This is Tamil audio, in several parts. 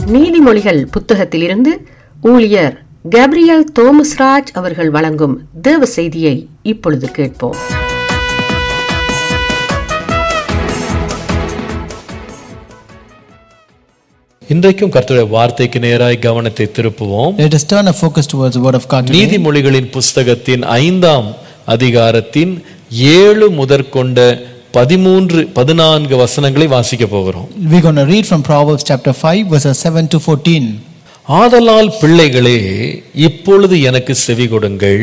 நீதிமொழிகள் புத்தகத்திலிருந்து ஊழியர் கேப்ரியல் தோமஸ்ராஜ் அவர்கள் வழங்கும் தேவ செய்தியை இப்பொழுது கேட்போம் இன்றைக்கும் கர்த்தருடைய வார்த்தைக்கு நேராய் கவனத்தை திருப்புவோம் Let us turn our focus towards the word of God today. நீதிமொழிகளின் புஸ்தகத்தின் ஐந்தாம் அதிகாரத்தின் ஏழு முதற்கொண்ட பதிமூன்று பதினான்கு வசனங்களை வாசிக்க போகிறோம் We're going to read from Proverbs chapter 5, verses 7 to 14. ஆதலால் பிள்ளைகளே இப்பொழுது எனக்கு செவி கொடுங்கள்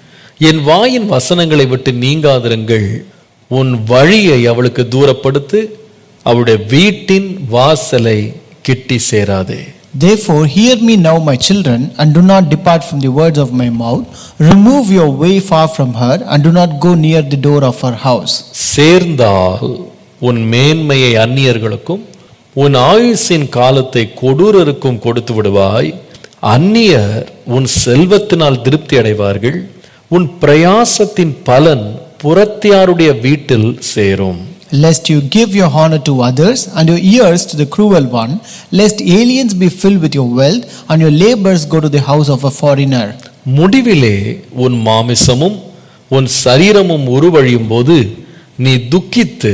என் வாயின் வசனங்களை விட்டு நீங்காதிருங்கள் உன் வழியை அவளுக்கு தூரப்படுத்து அவளுடைய வீட்டின் வாசலை கிட்டி சேராதே Therefore, hear me now, my children, and do not depart from the words of my mouth. Remove your way far from her, and do not go near the door of her house. சேர்ந்தால் உன் மேன்மையை அந்நியர்களுக்கும் உன் ஆயுசின் காலத்தை கொடூரருக்கும் கொடுத்து விடுவாய் அந்நியர் உன் செல்வத்தினால் திருப்தி அடைவார்கள் உன் பிரயாசத்தின் பலன் புறத்தியாருடைய வீட்டில் சேரும் Lest you give your honor to others, and your ears to the cruel one, lest aliens be filled with your wealth, and your labors go to the house of a foreigner. முடிவிலே உன் மாமிசமும் உன் சரீரமும் உருவழியும் போது நீ துக்கித்து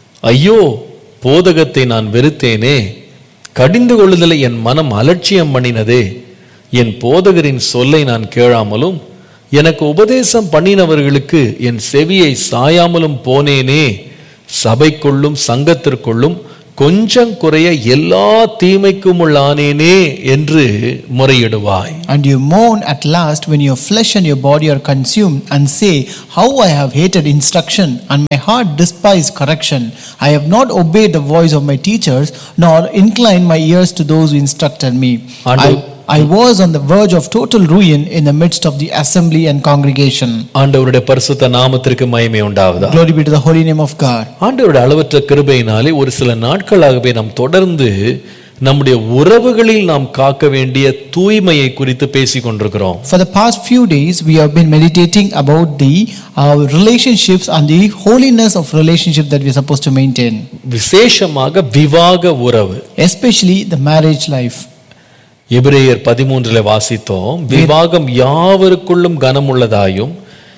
ஐயோ போதகத்தை நான் வெறுத்தேனே கடிந்து கொள்ளுதலை என் மனம் அலட்சியம் பண்ணினதே என் போதகரின் சொல்லை நான் கேளாமலும் எனக்கு உபதேசம் பண்ணினவர்களுக்கு என் செவியை சாயாமலும் போனேனே சபைக்குள்ளும் சங்கத்திற்குள்ளும் கொஞ்சம் குறைய எல்லா தீமைக்கும் உள்ளானேனே என்று முறையிடுவாய் And you mourn at last when your flesh and your body are consumed, and say, How I have hated instruction, and my heart despised correction. I have not obeyed the voice of my teachers, nor inclined my ears to those who instructed me. I, I was on the verge of total ruin in the midst of the assembly and congregation. ஆண்டவருடைய பரிசுத்த நாமத்திற்கு மகிமை உண்டாவதா Glory be to the holy name of God. ஆண்டவருடைய அளவற்ற கிருபையினாலே ஒரு சில நாட்களாகவே நாம் தொடர்ந்து நம்முடைய உறவுகளில் நாம் காக்க வேண்டிய தூய்மையை குறித்து பேசிக் கொண்டிருக்கிறோம் For the past few days, we have been meditating about the uh, relationships and the holiness of relationship that we are supposed to maintain. விசேஷமாக விவாக உறவு especially the marriage life. எபிரேயர் பதிமூன்றுல வாசித்தோம் விவாகம் யாவருக்குள்ளும் கனமுள்ளதாயும்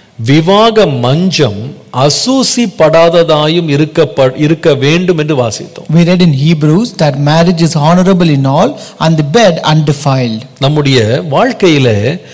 விவாக மஞ்சம் அசூசி படாததாயும் இருக்க இருக்க வேண்டும் என்று வாசித்தோம் We read in Hebrews that marriage is honorable in all and the bed undefiled. நம்முடைய வாழ்க்கையில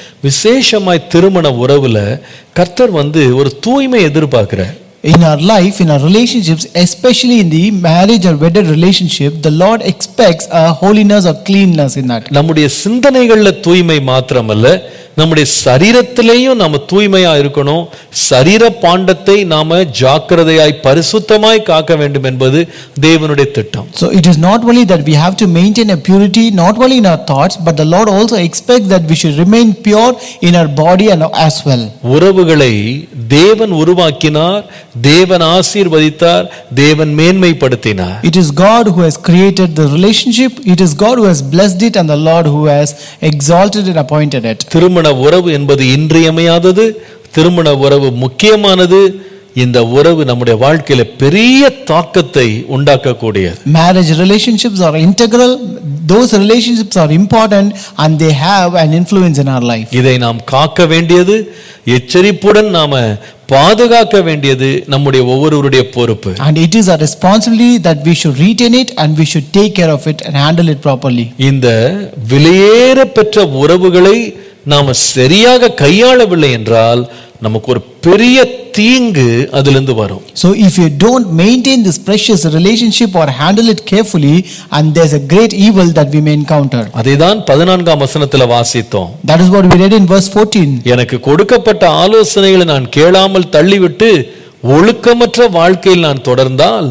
விசேஷமாய் திருமண உறவுல கர்த்தர் வந்து ஒரு தூய்மை எதிர்பார்க்கிறார் In our life, in our relationships, especially in the marriage or wedded relationship, the Lord expects a holiness or cleanness in that. நம்முடைய சிந்தனைகள்ல தூய்மை மாத்திரமல்ல நம்முடைய சரீரத்திலேயும் நாம தூய்மையா இருக்கணும் சரீர பாண்டத்தை நாம ஜாக்கிரதையாய் பரிசுத்தமாய் காக்க வேண்டும் என்பது தேவனுடைய திட்டம் So it is not only that we have to maintain a purity, not only in our thoughts, but the Lord also expects that we should remain pure in our body and as well. உறவுகளை தேவன் உருவாக்கினார் தேவன் ஆசீர்வதித்தார் தேவன் மேன்மைப்படுத்தினார் It is God who has created the relationship, it is God who has blessed it, and the Lord who has exalted and appointed it. திருமண உறவு என்பது இன்றியமையாதது திருமண உறவு முக்கியமானது இந்த உறவு நம்முடைய வாழ்க்கையில பெரிய தாக்கத்தை உண்டாக்கக்கூடியது Marriage relationships are integral, those relationships are important, and they have an influence in our life. இதை நாம் காக்க வேண்டியது எச்சரிப்புடன் நாம பாதுகாக்க வேண்டியது நம்முடைய ஒவ்வொருவருடைய பொறுப்பு And it is our responsibility that we should retain it and we should take care of it and handle it properly. இந்த விலையேற பெற்ற உறவுகளை நாம சரியாக கையாளவில்லை என்றால் நமக்கு ஒரு பெரிய தீங்கு அதிலிருந்து வரும் So, if you don't maintain this precious relationship or handle it carefully, and there's a great evil that we may encounter. அதைதான் பதினான்காம் வசனத்துல வாசித்தோம் That is what we read in verse 14. எனக்கு கொடுக்கப்பட்ட ஆலோசனைகளை நான் கேளாமல் தள்ளிவிட்டு ஒழுக்கமற்ற வாழ்க்கையில் நான் தொடர்ந்தால்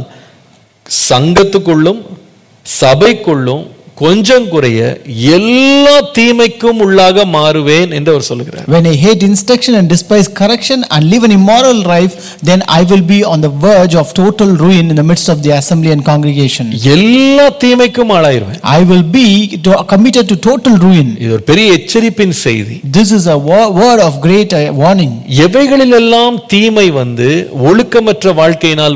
சங்கத்துக்குள்ளும் சபைக்குள்ளும் கொஞ்சம் குறைய எல்லா தீமைக்கும் உள்ளாக மாறுவேன் என்று அவர் சொல்லுகிறார் When I hate instruction and despise correction and live an immoral life, then I will be on the verge of total ruin in the midst of the assembly and congregation. எல்லா தீமைக்கும் ஆளாயிருவேன் I will be to- committed to total ruin. இது ஒரு பெரிய எச்சரிப்பின் செய்தி This is a wo- word of great uh, warning. எவைகளிலெல்லாம் தீமை வந்து ஒழுக்கமற்ற வாழ்க்கையினால் வரும்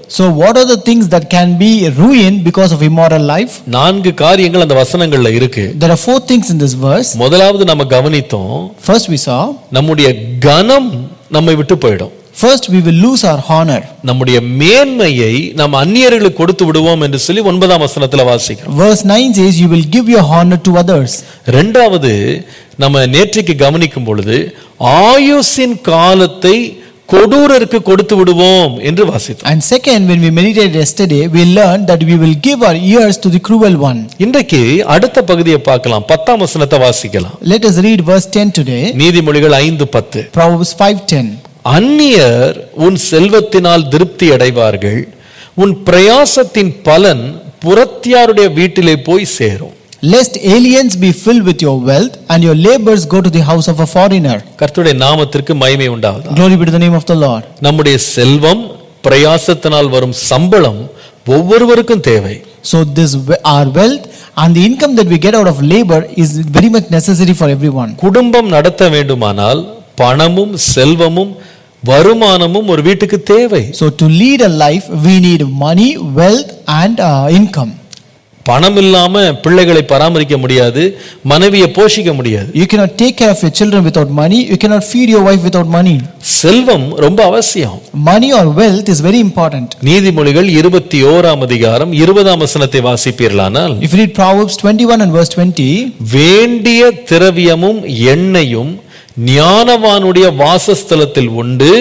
So, what are the things that can be ruined because of immoral life? நான்கு காரியங்கள் அந்த வசனங்கள்ல இருக்கு There are four things in this verse. முதலாவது நம்ம கவனித்தோம் First, we saw, நம்முடைய கனம் நம்மை விட்டு போயிடும் first, we will lose our honor. நம்முடைய மேன்மையை நம்ம அந்நியர்களுக்கு கொடுத்து விடுவோம் என்று சொல்லி ஒன்பதாம் வசனத்துல வாசிக்கிறோம் Verse 9 says, You will give your honor to others. ரெண்டாவது நம்ம நேற்றைக்கு கவனிக்கும் பொழுது ஆயுசின் காலத்தை கொடூரருக்கு கொடுத்து விடுவோம் என்று வாசித்தோம் And second, when we meditated yesterday, we learned that we will give our ears to the cruel one. இன்றைக்கு அடுத்த பகுதியை பார்க்கலாம் பத்தாம் வசனத்தை வாசிக்கலாம் Let us read verse 10 today. நீதிமொழிகள் ஐந்து பத்து Proverbs 5:10. அந்நியர் உன் செல்வத்தினால் திருப்தி அடைவார்கள் உன் பிரயாசத்தின் பலன் புறத்தியாருடைய வீட்டிலே போய் சேரும் Lest aliens be filled with your wealth and your labors go to the house of a foreigner. கர்த்தருடைய நாமத்திற்கு மகிமை உண்டாவதா Glory be to the name of the Lord. நம்முடைய செல்வம் பிரயாசத்தினால் வரும் சம்பளம் ஒவ்வொருவருக்கும் தேவை So this we- our wealth and the income that we get out of labor is very much necessary for everyone. குடும்பம் நடத்த வேண்டுமானால் பணமும் செல்வமும் வருமானமும் ஒரு வீட்டுக்கு தேவை So to lead a life, we need money, wealth, and uh, income. பணம் இல்லாம பிள்ளைகளை பராமரிக்க முடியாது மனைவியை போஷிக்க முடியாது You cannot take care of your children without money. You cannot feed your wife without money. செல்வம் ரொம்ப அவசியம் Money or wealth is very important. நீதிமொழிகள் இருபத்தி ஓராம் அதிகாரம் இருபதாம் வசனத்தை வாசிப்பீர்களானால் If you read Proverbs 21 and verse 20, வேண்டிய திரவியமும் எண்ணெயும் ஞானவானுடைய வாசஸ்தலத்தில் உண்டு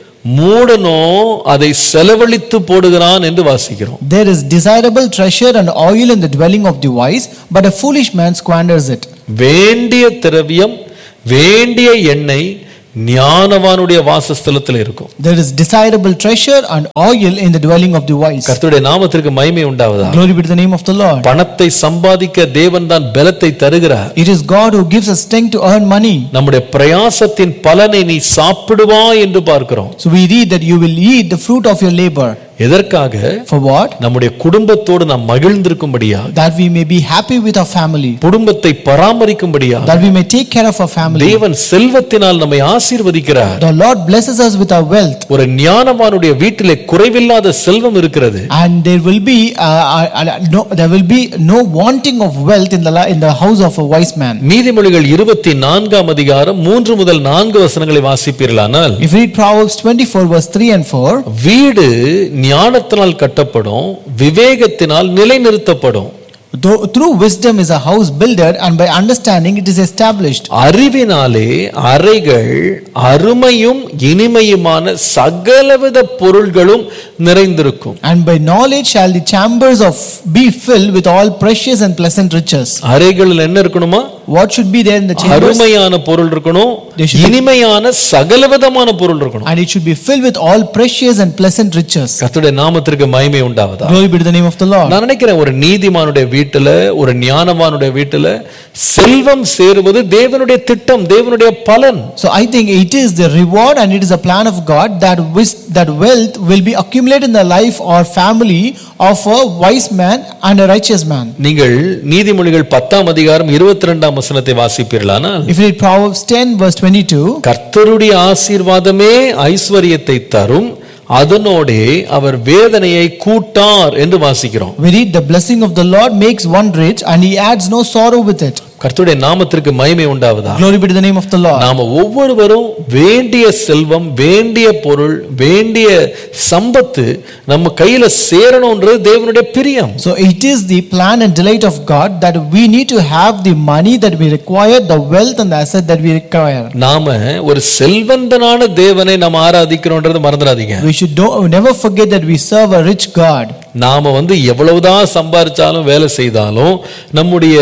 மூடனோ அதை செலவழித்து போடுகிறான் என்று வாசிக்கிறோம் there is desirable treasure and oil in the dwelling of the wise, but a foolish man squanders it. வேண்டிய திரவியம் வேண்டிய எண்ணெய் ஞானவானுடைய வாசஸ்தலத்தில் இருக்கும் There is desirable treasure and oil in the dwelling of the wise. கர்த்தருடைய நாமத்திற்கு மகிமை உண்டாவதா Glory be to the name of the Lord. பணத்தை சம்பாதிக்க தேவன் தான் பலத்தை தருகிறார் It is God who gives us strength to earn money. நம்முடைய பிரயாசத்தின் பலனை நீ சாப்பிடுவாய் என்று பார்க்கிறோம் So we read that you will eat the fruit of your labor. எதற்காக For what? நம்முடைய குடும்பத்தோடு நாம் மகிழ்ந்திருக்கும்படியாக That we may be happy with our family. குடும்பத்தை பராமரிக்கும்படியாக That we may take care of our family. தேவன் செல்வத்தினால் நம்மை ஆசீர்வதிக்கிறார் The Lord blesses us with our wealth. ஒரு ஞானவானுடைய வீட்டிலே குறைவில்லாத செல்வம் இருக்கிறது And there will be uh, uh, uh, no, there will be no wanting of wealth in the li- in the house of a wise man. நீதிமொழிகள் இருபத்தி நான்காம் அதிகாரம் மூன்று முதல் நான்கு வசனங்களை வாசிப்பீர்களானால் If you read Proverbs 24 verse 3 and 4, வீடு ஞானத்தினால் கட்டப்படும் விவேகத்தினால் நிலைநிறுத்தப்படும் though, through wisdom is a house builded and by understanding it is established. அறிவினாலே அறைகள் அருமையும் இனிமையுமான சகலவித பொருள்களும் நிறைந்திருக்கும் And by knowledge shall the chambers of be filled with all precious and pleasant riches. அறைகளில் என்ன இருக்கணுமா What should be there in the chambers? அருமையான பொருள் இருக்கணும் There should be- இனிமையான சகலவிதமான பொருள் இருக்கணும் And it should be filled with all precious and pleasant riches. கர்த்தருடைய நாமத்திற்கு மகிமை உண்டாவதா Glory be to the name of the Lord. நான் நினைக்கிறேன் ஒரு நீதிமானுடைய வீட்டுல ஒரு ஞானவானுடைய வீட்டுல செல்வம் சேருவது தேவனுடைய திட்டம் தேவனுடைய பலன் So I think it is the reward and it is a plan of God that wis- that wealth will be accumulated in the life or family of a wise man and a righteous man. நீங்கள் நீதிமொழிகள் பத்தாம் அதிகாரம் இருபத்தி ரெண்டாம் வசனத்தை வாசிப்பீர்களானால் If you read Proverbs 10 verse 22, கர்த்தருடைய ஆசீர்வாதமே ஐஸ்வர்யத்தை தரும் அதனோடே அவர் வேதனையை கூட்டார் என்று வாசிக்கிறோம் we read the blessing of the Lord makes one rich and he adds no sorrow with it. கர்த்தருடைய நாமத்திற்கு மகிமை உண்டாவதா Glory be to the name of the Lord. நாம ஒவ்வொருவரும் வேண்டிய செல்வம் வேண்டிய பொருள் வேண்டிய சம்பத்து நம்ம கையில சேரணும்ன்றது தேவனுடைய பிரியம் So it is the plan and delight of God that we need to have the money that we require, the wealth and the asset that we require. நாம ஒரு செல்வந்தனான தேவனை நம்ம ஆராதிக்கிறோம்ன்றது மறந்துடாதீங்க We should do, never forget that we serve a rich God. நாம வந்து எவ்வளவுதான் சம்பாரிச்சாலும் வேலை செய்தாலும் நம்முடைய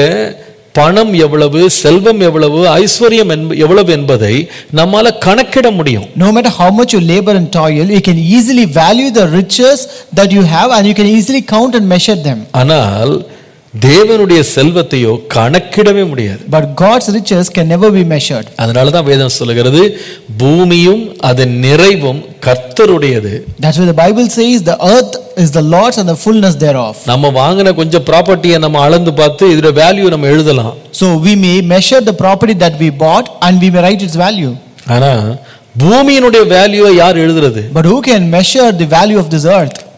பணம் எவ்வளவு செல்வம் எவ்வளவு ஐஸ்வர்யம் என்ப- எவ்வளவு என்பதை நம்மால கணக்கிட முடியும் No matter how much you labor and toil, you can easily value the riches that you have and you can easily count and measure them. ஆனால் தேவனுடைய செல்வத்தையோ கணக்கிடவே முடியாது But God's riches can never be measured. அதனால தான் வேதம் சொல்லுகிறது பூமியும் அதன் நிறைவும் கர்த்தருடையது That's why the Bible says the earth is the Lord's and the fullness thereof. நம்ம வாங்கின கொஞ்சம் ப்ராப்பர்ட்டியை நம்ம அளந்து பார்த்து இதோட வேல்யூ நம்ம எழுதலாம் So we may measure the property that we bought and we may write its value. ஆனா பூமியினுடைய வேல்யூவை யார் எழுதுறது But who can measure the value of this earth?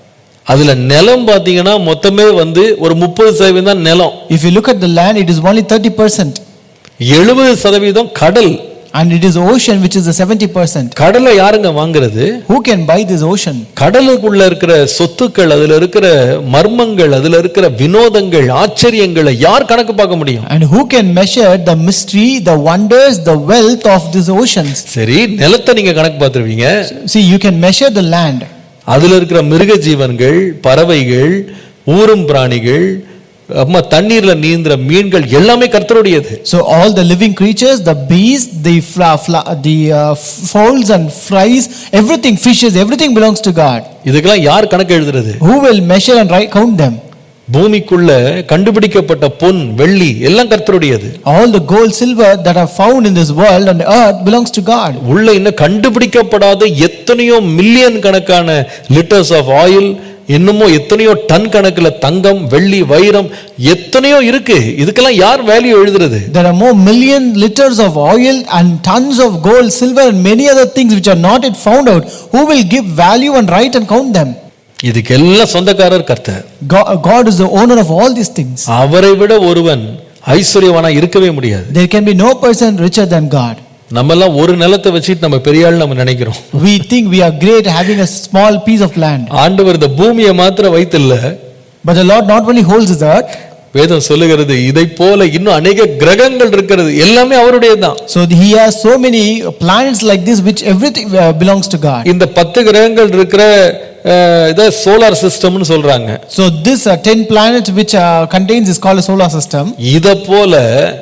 அதுல நிலம் பாத்தீங்கன்னா மொத்தமே வந்து ஒரு முப்பது சதவீதம் தான் நிலம் If you look at the land, it is only 30%. எழுபது சதவீதம் கடல் And it is ocean, which is the 70%. கடலை யாருங்க வாங்குறது Who can buy this ocean? கடலுக்குள்ள இருக்கிற சொத்துக்கள் அதுல இருக்கிற மர்மங்கள் அதுல இருக்கிற வினோதங்கள் ஆச்சரியங்களை யார் கணக்கு பார்க்க முடியும் And who can measure the mystery, the wonders, the wealth of these oceans? சரி நிலத்தை நீங்க கணக்கு பார்த்துருவீங்க See, you can measure the land. அதுல இருக்கிற மிருக ஜீவன்கள் பறவைகள் ஊரும் பிராணிகள் அம்மா தண்ணீர்ல நீந்துற மீன்கள் எல்லாமே கர்த்தருடையது So all the living creatures, the bees, the fla- fla- the uh, fowls and flies, everything, fishes, everything belongs to God. இதுக்கெல்லாம் யார் கணக்கு எழுதுறது Who will measure and write, count them? பூமிக்குள்ள கண்டுபிடிக்கப்பட்ட பொன் வெள்ளி எல்லாம் கர்த்தருடையது All the gold, silver that are found in this world and earth belongs to God. உள்ள இன்னும் கண்டுபிடிக்கப்படாத எத்தனையோ மில்லியன் கணக்கான லிட்டர்ஸ் ஆஃப் ஆயில் இன்னமும் எத்தனையோ டன் கணக்குல தங்கம் வெள்ளி வைரம் எத்தனையோ இருக்கு இதுக்கெல்லாம் யார் வேல்யூ எழுதுறது There are more million liters of oil and tons of gold, silver, and many other things which are not yet found out. Who will give value and write and count them? இதுக்கெல்லாம் சொந்தக்காரர் கர்த்தர் God, God is the owner of all these things. அவரை விட ஒருவன் ஐஸ்வர்யவானா இருக்கவே முடியாது There can be no person richer than God. நம்ம எல்லாம் ஒரு நிலத்தை வச்சுட்டு நம்ம பெரிய ஆள் நம்ம நினைக்கிறோம் We think we are great having a small piece of land. ஆண்டவர் இந்த பூமியை மாத்திர வைத்தில்ல But the Lord not only holds his earth, வேதம் சொல்லுகிறது இதை போல இன்னும் அநேக கிரகங்கள் இருக்கிறது எல்லாமே அவருடையதுதான் so he has so many planets like this which everything uh, belongs to God. இந்த பத்து கிரகங்கள் இருக்கிற அஹ், இத சோலார் சிஸ்டம்னு சொல்றாங்க So this uh, 10 planets which uh, contains is called a solar system. இத போல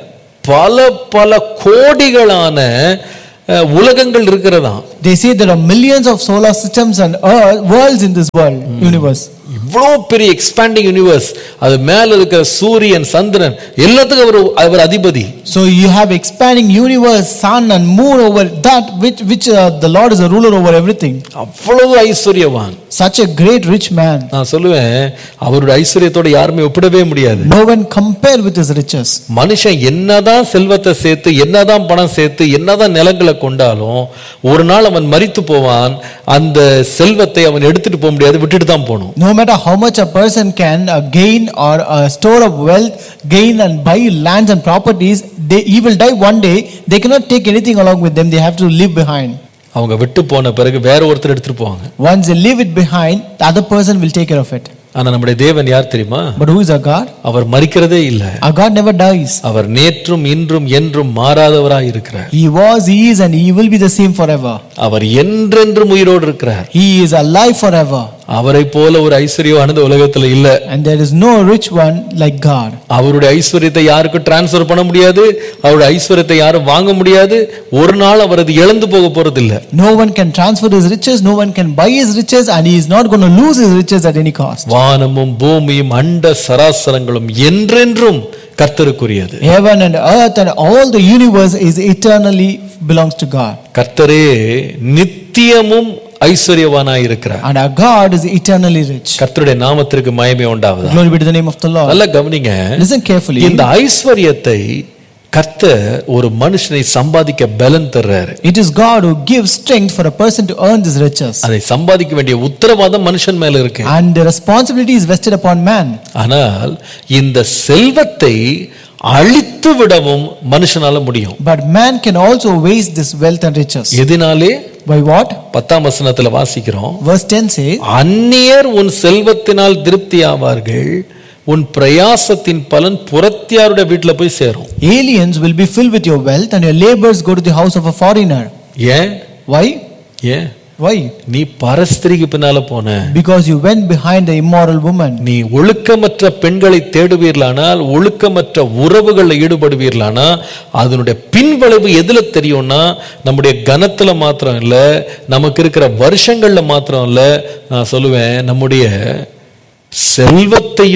பல பல கோடிகளான அஹ், உலகங்கள் இருக்கிறதாம் They say there are millions of solar systems and earth, worlds in this world, universe. இவ்வளோ பெரிய எக்ஸ்பேண்டிங் யூனிவர்ஸ் அது மேல இருக்கிற சூரியன் சந்திரன் எல்லாத்துக்கும் அவர் அவர் அதிபதி So you have expanding universe, sun and moon over that which which uh, the Lord is a ruler over everything. அவ்வளவு ஐஸ்வர்யவான் Such a great rich man. நான் சொல்லுவேன் அவருடைய ஐஸ்வர்யத்தோட யாருமே ஒப்பிடவே முடியாது No one compare with his riches. மனுஷன் என்னதான் செல்வத்தை சேர்த்து என்னதான் பணம் சேர்த்து என்னதான் நிலங்களை கொண்டாலும் ஒரு நாள் அவன் மரித்து போவான் அந்த செல்வத்தை அவன் எடுத்துட்டு போக முடியாது விட்டுட்டு தான் போகணும் No matter how much a person can uh, gain or uh, store up wealth, gain and buy lands and properties, they, he will die one day. They cannot take anything along with them. They have to leave behind. அவங்க விட்டு போன பிறகு வேற ஒருத்தர் எடுத்துட்டு போவாங்க Once they leave it behind, the other person will take care of it. ஆனா நம்முடைய தேவன் யார் தெரியுமா But who is our God? அவர் மறிக்கிறதே இல்ல Our God never dies. அவர் நேற்றும் இன்றும் என்றும் மாறாதவராய் இருக்கிறார் He was, He is, and He will be the same forever. அவர் என்றென்றும் உயிரோடு இருக்கிறார் He is alive forever. அவரை போல ஒரு ஐஸ்வர்யவானது உலகத்துல இல்ல And there is no rich one like God. அவருடைய ஐஸ்வர்யத்தை யாருக்கும் டிரான்ஸ்ஃபர் பண்ண முடியாது அவருடைய ஐஸ்வர்யத்தை யாரும் வாங்க முடியாது ஒரு நாள் அவர் அது இழந்து போக போறது இல்ல No one can transfer his riches, no one can buy his riches, and he is not going to lose his riches at any cost. வானமும் பூமியும் அண்ட சராசரங்களும் என்றென்றும் கர்த்தருக்குரியது Heaven and earth and all the universe is eternally belongs to God. கர்த்தரே நித்தியமும் ஐஸ்வர்யவானாய் இருக்கிறார் And our God is eternally rich. கர்த்தருடைய நாமத்திற்கு மயமே உண்டாவதா Glory be to the name of the Lord. நல்லா கவனிங்க Listen carefully. இந்த ஐஸ்வர்யத்தை கர்த்தர் ஒரு மனுஷனை சம்பாதிக்க பலன் தர்றாரு It is God who gives strength for a person to earn these riches. அதை சம்பாதிக்க வேண்டிய உத்தரவாதம் மனுஷன் மேல இருக்கு And the responsibility is vested upon man. ஆனால் இந்த செல்வத்தை அழித்து விடவும் மனுஷனால முடியும் But man can also waste this wealth and riches. எதினாலே By what? பத்தாம் வசனத்துல வாசிக்கிறோம் Verse 10 says, அந்நியர் உன் செல்வத்தினால் திருப்தி ஆவார்கள் உன் பிரயாசத்தின் பலன் புறத்தியாருடைய வீட்டுல போய் சேரும் Aliens will be filled with your wealth, and your labors go to the house of a foreigner. ஏன் Why? ஏன் Why? நீ பரஸ்திரிக்கு பின்னால போன Because you went behind the immoral woman. நீ ஒழுக்கமற்ற பெண்களை தேடுவீர்களானால் ஒழுக்கமற்ற உறவுகளில் ஈடுபடுவீர்களானா அதனுடைய பின்விளைவு எதுல தெரியும்னா நம்முடைய கனத்துல மாத்திரம் இல்ல நமக்கு இருக்கிற வருஷங்கள்ல மாத்திரம் இல்ல நான் சொல்லுவேன் நம்முடைய செல்வத்தையும்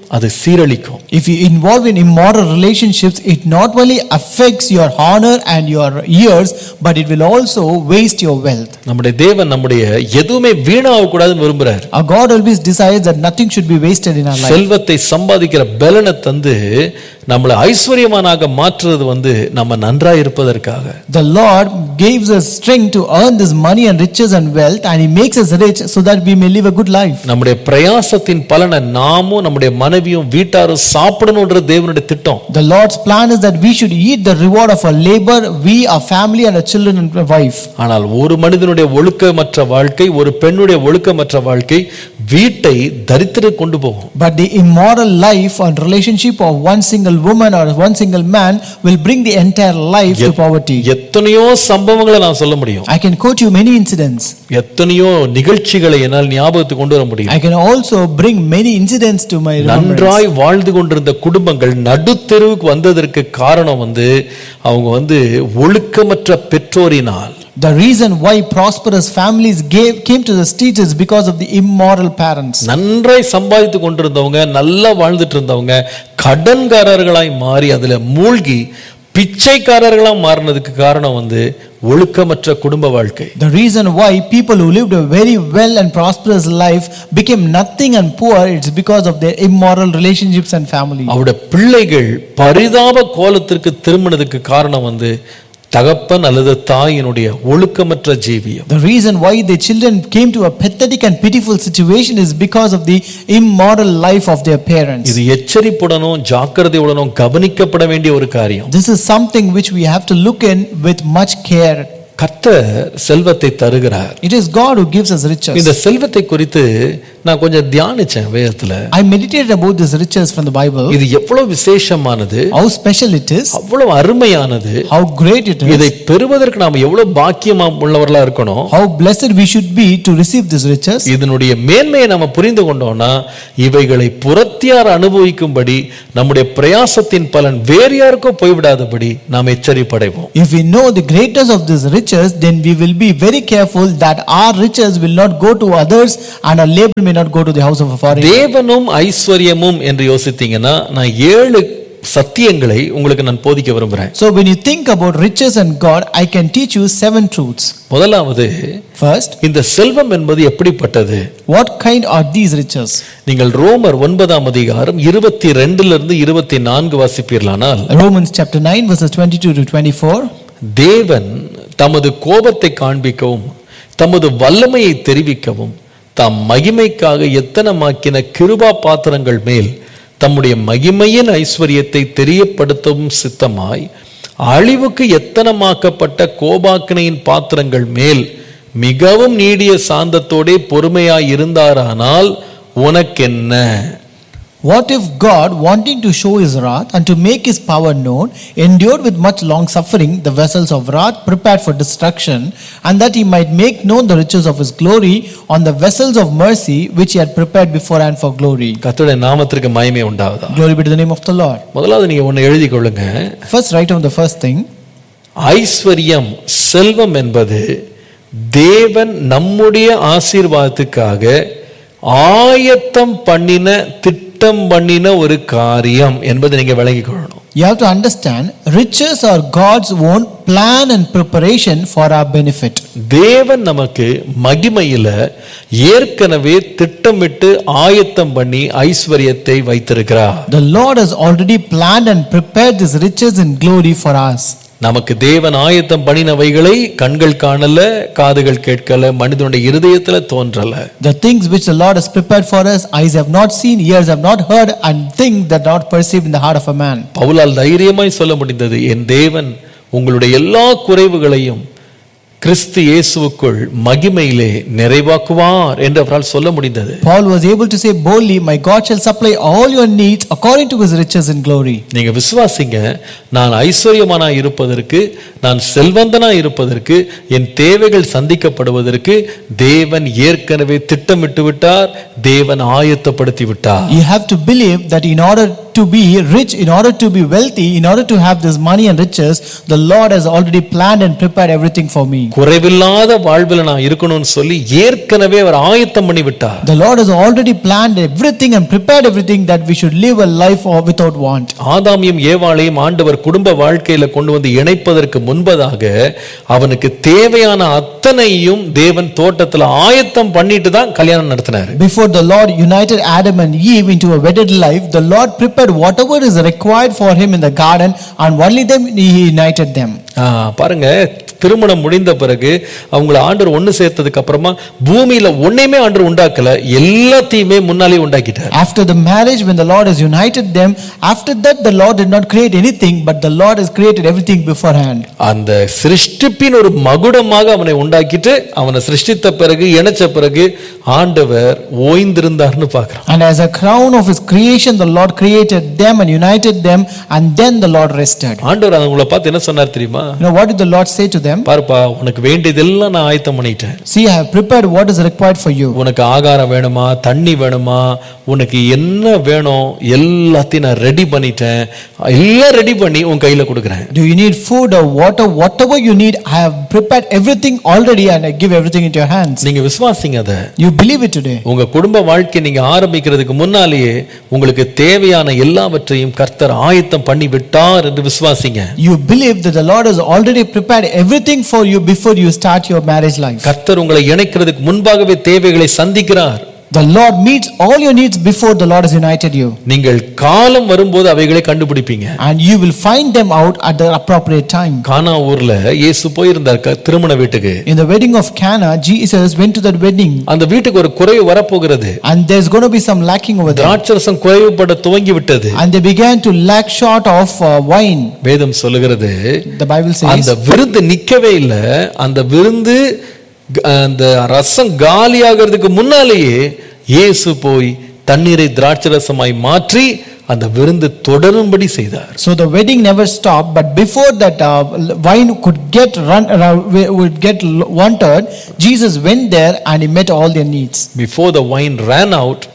அது சீரழிக்கும் If you involve in immoral relationships, it not only affects your honor and your years, but it will also waste your wealth. நம்முடைய தேவன் நம்முடைய எதுவுமே வீணாக கூடாதுன்னு விரும்புறார் Our God always desires that nothing should be wasted in our life. செல்வத்தை சம்பாதிக்கிற பலனை தந்து நம்மளை ஐஸ்வர்யமானாக மாற்றுறது வந்து நம்ம நன்றா இருப்பதற்காக The Lord gives us strength to earn this money and riches and wealth, and He makes us rich so that we may live a good life. நம்முடைய பிரயாசத்தின் பலனை நாமும் நம்முடைய மனைவியும் வீட்டாரும் சாப்பிடணும்ன்றது தேவனுடைய திட்டம் The Lord's plan is that we should eat the reward of our labor, we, our family, and our children and our wife. ஆனால் ஒரு மனிதனுடைய ஒழுக்கமற்ற வாழ்க்கை ஒரு பெண்ணுடைய ஒழுக்கமற்ற வாழ்க்கை வீட்டை தரித்திர கொண்டு போகும் But the immoral life and relationship of one single woman or one single man will bring the entire life to poverty. எத்தனையோ சம்பவங்களை நான் சொல்ல முடியும் I can quote you many incidents. எத்தனையோ நிகழ்ச்சிகளை என்னால் ஞாபகத்துக்கு கொண்டு வர முடியும் I can also bring many incidents to my remembrance. நன்றாய் வாழ்ந்து கொண்டிருந்த குடும்பங்கள் நடுத்தெருவுக்கு வந்ததற்கு காரணம் வந்து அவங்க வந்து ஒழுக்கமற்ற பெற்றோரினால் The reason why prosperous families gave, came to the streets is because of the immoral parents. நன்றாய் சம்பாதித்து கொண்டிருந்தவங்க நல்லா வாழ்ந்துட்டு இருந்தவங்க கடன்காரர்களாய் மாறி அதுல மூழ்கி பிச்சைக்காரர்களா மாறினதுக்கு காரணம் வந்து ஒழுக்கமற்ற குடும்ப வாழ்க்கை The reason why people who lived a very well and prosperous life became nothing and poor, it's because of their immoral relationships and family. அவருடைய பிள்ளைகள் பரிதாப கோலத்திற்கு திரும்பினதுக்கு காரணம் வந்து தகப்பன் அல்லது தாயினுடைய ஒழுக்கமற்ற ஜீவியம் The reason why the children came to a pathetic and pitiful situation is because of the immoral life of their parents. இது எச்சரிப்புடனும் ஜாக்கிரதையுடனும் கவனிக்கப்பட வேண்டிய ஒரு காரியம் This is something which we have to look in with much care. கர்த்தர் செல்வத்தை தருகிறார் It is God who gives us riches. இந்த செல்வத்தை குறித்து நான் கொஞ்சம் தியானிச்சேன் வேதத்துல I meditated about this riches from the Bible, இது எவ்வளவு விசேஷமானது how special it is, அவ்வளவு அருமையானது how great it இதை is, பெறுவதற்கு நாம் எவ்வளவு பாக்கியமா உள்ளவர்களா இருக்கணும் how blessed we should be to receive these riches. இதனுடைய மேன்மையை நம்ம புரிந்து கொண்டோம்னா இவைகளை புறத்தியார் அனுபவிக்கும்படி நம்முடைய பிரயாசத்தின் பலன் வேறு யாருக்கோ போய்விடாதபடி நாம் எச்சரிப்படைவோம் If we know the greatness of these riches, then we will be very careful that our riches will not go to others and our labor may not go to the house of a foreigner. தேவனும் ஐஸ்வர்யமும் என்று யோசித்தீங்கன்னா நான் ஏழு சத்தியங்களை உங்களுக்கு நான் போதிக்க விரும்புகிறேன் So when you think about riches and God, I can teach you seven truths. முதலாவது First, இந்த செல்வம் என்பது எப்படிப்பட்டது what kind are these riches? நீங்கள் ரோமர் ஒன்பதாம் அதிகாரம் இருபத்தி ரெண்டுல இருந்து இருபத்தி நான்கு வாசிப்பீர்களானால் Romans chapter 9 verses 22 to 24. தேவன் தமது கோபத்தை காண்பிக்கவும் தமது வல்லமையை தெரிவிக்கவும் தாம் மகிமைக்காக எத்தனமாக்கின கிருபா பாத்திரங்கள் மேல் தம்முடைய மகிமையின் ஐஸ்வர்யத்தை தெரியப்படுத்தவும் சித்தமாய் அழிவுக்கு எத்தனமாக்கப்பட்ட கோபாக்கினையின் பாத்திரங்கள் மேல் மிகவும் நீடிய சாந்தத்தோடே பொறுமையாய் இருந்தாரானால் உனக்கென்ன What if God, wanting to show his wrath and to make his power known, endured with much long suffering the vessels of wrath prepared for destruction, and that he might make known the riches of his glory on the vessels of mercy which he had prepared beforehand for glory? கர்த்தருடைய நாமத்திற்கு மகிமை உண்டாவதா Glory be to the name of the Lord. முதலாவது நீங்க ஒன்னு எழுதி கொள்ளுங்க First, write down the first thing. ஐஸ்வர்யம் செல்வம் என்பது தேவன் நம்முடைய ஆசீர்வாதத்துக்காக ஆயத்தம் பண்ணின திட்டம் பண்ணின ஒரு காரியம் என்பதை நீங்க விளங்கிக் கொள்ளணும் You have to understand, riches are God's own plan and preparation for our benefit. தேவன் நமக்கு மகிமையில ஏற்கனவே திட்டமிட்டு ஆயத்தம் பண்ணி ஐஸ்வர்யத்தை வைத்திருக்கிறார் The Lord has already planned and prepared these riches and glory for us. நமக்கு தேவன் ஆயத்தம் பண்ணினவைகளை கண்கள் காணல காதுகள் கேட்கல மனிதனுடைய இருதயத்துல தோன்றல The things which the Lord has prepared for us, eyes have not seen, ears have not heard, and things that are not perceived in the heart of a man. பவுலால் தைரியமாய் சொல்ல முடிந்தது என் தேவன் உங்களுடைய எல்லா குறைவுகளையும் கிறிஸ்து இயேசுவுக்குள் மகிமையிலே நிறைவாக்குவார் என்று அவரால் சொல்ல முடிந்தது Paul was able to say boldly, My God shall supply all your needs according to his riches in glory. நீங்க விசுவாசிங்க நான் ஐஸ்வர்யமானா இருப்பதற்கு நான் செல்வந்தனா இருப்பதற்கு என் தேவைகள் சந்திக்கப்படுவதற்கு தேவன் ஏற்கனவே திட்டமிட்டு விட்டார் தேவன் ஆயத்தப்படுத்தி விட்டார் You have to believe that in order to be rich, in order to be wealthy, in order to have this money and riches, the Lord has already planned and prepared everything for me. குறைவில்லாத வாழ்வில் நான் இருக்கணும்னு சொல்லி ஏற்கனவே அவர் ஆயத்தம் பண்ணி விட்டார் The Lord has already planned everything and prepared everything that we should live a life of- without want. ஆதாமியும் ஏவாளையும் ஆண்டவர் குடும்ப வாழ்க்கையில கொண்டு வந்து இணைப்பதற்கு முன்பதாக அவனுக்கு தேவையான அத்தனையும் தேவன் தோட்டத்துல ஆயத்தம் பண்ணிட்டு தான் கல்யாணம் நடத்தினார் Before the Lord united Adam and Eve into a wedded life, the Lord prepared whatever is required for him in the garden, and only then he united them. ஆ, பாருங்க திருமணம் முடிந்த பிறகு அவங்கள ஆண்டவர் ஒண்ணு சேர்த்ததுக்கு அப்புறமா பூமியில ஒண்ணுமே ஆண்டவர் உண்டாக்கல எல்லாத்தையுமே முன்னாலே உண்டாக்கிட்டார் After the marriage, when the Lord has united them, after that the Lord did not create anything, but the Lord has created everything beforehand. அந்த சிருஷ்டிப்பின் ஒரு மகுடமாக அவனை உண்டாக்கிட்டு அவனை சிருஷ்டித்த பிறகு இணைச்ச பிறகு ஆண்டவர் ஓய்ந்திருந்தார்னு பார்க்கிறோம் And as a crown of his creation, the Lord created them and united them, and then the Lord rested. ஆண்டவர் அவங்கள பார்த்து என்ன சொன்னார் தெரியுமா You know, what did the Lord say to them? பாருப்பா உனக்கு வேண்டியதெல்லாம் நான் ஆயத்தம் பண்ணிட்டேன் See, I have prepared what is required for you. உனக்கு ஆகாரம் வேணுமா தண்ணி வேணுமா உனக்கு என்ன வேணும் எல்லாத்தையும் நான் ரெடி பண்ணிட்டேன் எல்லாம் ரெடி பண்ணி உன் கையில கொடுக்குறேன் Do you need food or water? Whatever you need, I have prepared everything already and I give everything into your hands. நீங்க விசுவாசிங்க அதை You believe it today. உங்க குடும்ப வாழ்க்கை நீங்க ஆரம்பிக்கிறதுக்கு முன்னாலேயே உங்களுக்கு தேவையான எல்லாவற்றையும் கர்த்தர் ஆயத்தம் பண்ணி விட்டார் என்று விசுவாசிங்க You believe that the Lord has already prepared everything for you before you start your marriage life. கர்த்தர் உங்களை இணைக்கிறதுக்கு முன்பாகவே தேவைகளை சந்திக்கிறார் The Lord meets all your needs before the Lord has united you. நீங்கள் காலம் வரும்போது அவைகளை கண்டுபிடிப்பீங்க And you will find them out at the appropriate time. கானா ஊர்ல இயேசு போயிருந்தார் க- திருமண வீட்டுக்கு In the wedding of Cana, Jesus went to that wedding அந்த வீட்டுக்கு ஒரு குறைவு வரப்போகிறது and there's going to be some lacking over there. திராட்சரசம் குறைவுபட துவங்கி விட்டது And they began to lack short of uh, wine. வேதம் சொல்லுகிறது The Bible அந்த says. விருந்து நிக்கவே இல்லை அந்த விருந்து க- அந்த ரசம் காலியாகிறதுக்கு முன்னாலேயே இயேசு போய் தண்ணீரை திராட்சரசமாய் மாற்றி அந்த விருந்து தொடரும்படி செய்தார் So the wedding never stopped, but before that uh, wine could get run, uh, would get wanted, Jesus went there and he met all their needs. Before the wine ran out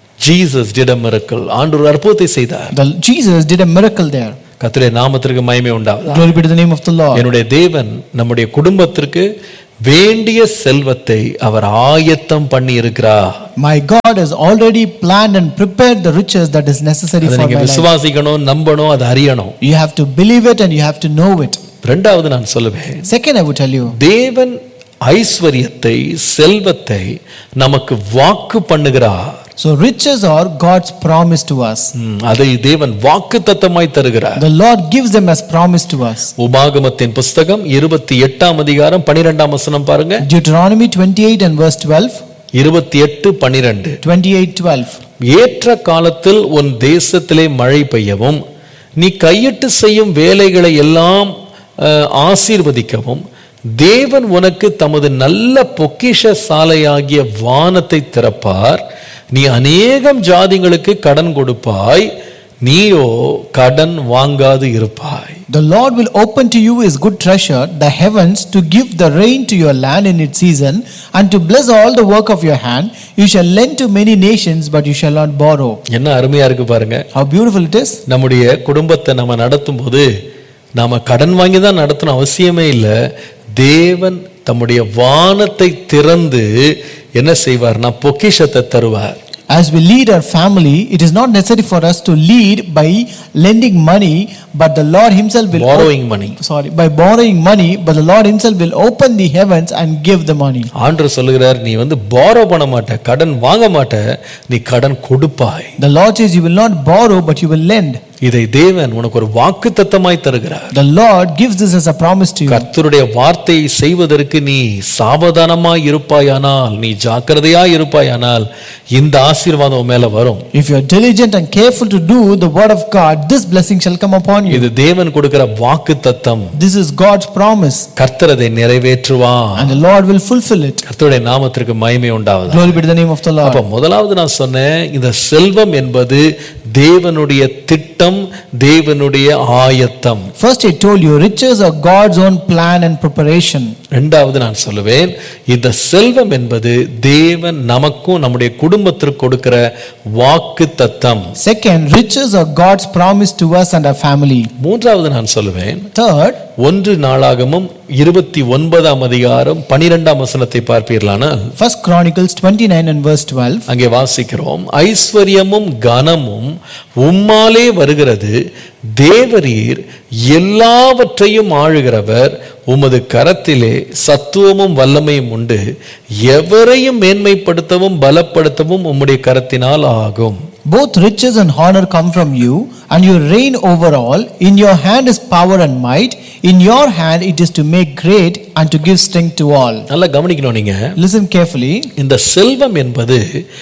Jesus did a miracle ஆண்டவர் ஒரு அற்புதத்தை செய்தார் The, Jesus did a miracle there. கர்த்தருடைய நாமத்திற்கு மகிமை உண்டாவதா Glory be to the name of the Lord. என்னுடைய தேவன் நம்முடைய குடும்பத்திற்கு வேண்டிய செல்வத்தை அவர் ஆயத்தம் பண்ணி இருக்கிறார் My God has already planned and prepared the riches that is necessary அதை for நீங்க my life. விசுவாசிக்கணும் நம்பணும் அதை அறியணும் You have to believe it and you have to know it. ரெண்டாவது நான் சொல்லுவேன் Second, I would tell you, தேவன் ஐஸ்வர்யத்தை செல்வத்தை நமக்கு வாக்கு பண்ணுகிறார் so riches are God's promise to us. ம், அதை தேவன் வாக்கு தத்தமாய் தருகிறார் The Lord gives them as promise to us. உபாகமத்தின் புஸ்தகம் இருபத்தி எட்டாம் அதிகாரம் பனிரெண்டாம் வசனம் பாருங்க Deuteronomy 28 and verse 12. இருபத்தி எட்டு பனிரெண்டு 28 12. ஏற்ற காலத்தில் உன் தேசத்திலே மழை பெய்யவும் நீ கையிட்டு செய்யும் வேலைகளை எல்லாம் அஹ், ஆசீர்வதிக்கவும் தேவன் உனக்கு தமது நல்ல பொக்கிஷ சாலையாகிய வானத்தை திறப்பார் நீ அநேகம் ஜாதிகளுக்கு கடன் கொடுப்பாய் நீயோ கடன் வாங்காது இருப்பாய் The Lord will open to you his good treasure, the heavens, to give the rain to your land in its season, and to bless all the work of your hand. You shall lend to many nations, but you shall not borrow. என்ன அருமையா இருக்கு பாருங்க How beautiful it is. நம்முடைய குடும்பத்தை நம்ம நடத்தும் போது நாம கடன் வாங்கி தான் நடத்தணும் அவசியமே இல்லை தேவன் தம்முடைய வானத்தை திறந்து என்ன செய்வார்னா பொக்கிஷத்தை தருவார் As we lead our family, it is not necessary for us to lead by lending money, but the Lord Himself will borrowing money sorry by borrowing money, but the Lord Himself will open the heavens and give the money. ஆண்டவர் சொல்லுகிறார் நீ வந்து borrow பண்ண மாட்ட கடன் வாங்க மாட்ட நீ கடன் கொடுப்பாய் The Lord says, You will not borrow, but you will lend. இதை தேவன் உனக்கு ஒரு வாக்கு தத்தமாய் தருகிறார் The Lord gives this as a promise to you. கர்த்தருடைய வார்த்தையை செய்வதற்கு நீ சாவதானமாய் இருப்பாயானால் நீ ஜாக்கிரதையாய் இருப்பாயானால் இந்த ஆசீர்வாதம் உன் மேல வரும் If you are diligent and careful to do the word of God, this blessing shall come upon you. இது தேவன் கொடுக்கிற வாக்கு தத்தம் This is God's promise, கர்த்தர் அதை நிறைவேற்றுவான் and the Lord will fulfill it. கர்த்தருடைய நாமத்திற்கு மகிமை உண்டாவது Glory be to the name of the அப்ப Lord. முதலாவது நான் சொன்னேன் இந்த செல்வம் என்பது தேவனுடைய திட்டம் தேவனுடைய ஆயத்தம் First, I told you, riches are God's own plan and preparation. இரண்டாவது நான் சொல்லுவேன் இந்த செல்வம் என்பது தேவன் நமக்கும் நம்முடைய குடும்பத்திற்கு கொடுக்கிற வாக்கு தத்தம் Second, riches are God's promise to us and our family. மூன்றாவது நான் சொல்லுவேன் Third, ஒன்று நாளாகமும் இருபத்தி ஒன்பதாம் அதிகாரம் பனிரெண்டாம் வசனத்தை பார்ப்பீர்களானால் First Chronicles 29 and verse 12. அங்கே வாசிக்கிறோம் ஐஸ்வர்யமும் கனமும் உம்மாலே வருகிறது தேவரீர் எல்லாவற்றையும் ஆளுகிறவர் உமது கரத்திலே சத்துவமும் வல்லமையும் உண்டு எவரையும் மேன்மைப்படுத்தவும் பலப்படுத்தவும் உம்முடைய கரத்தினால் ஆகும் Both riches and honor come from you, and you reign over all. In your hand is power and might. In your hand it is to make great and to give strength to all. நல்லா கவனிக்கணும் நீங்க Listen carefully. இந்த செல்வம் என்பது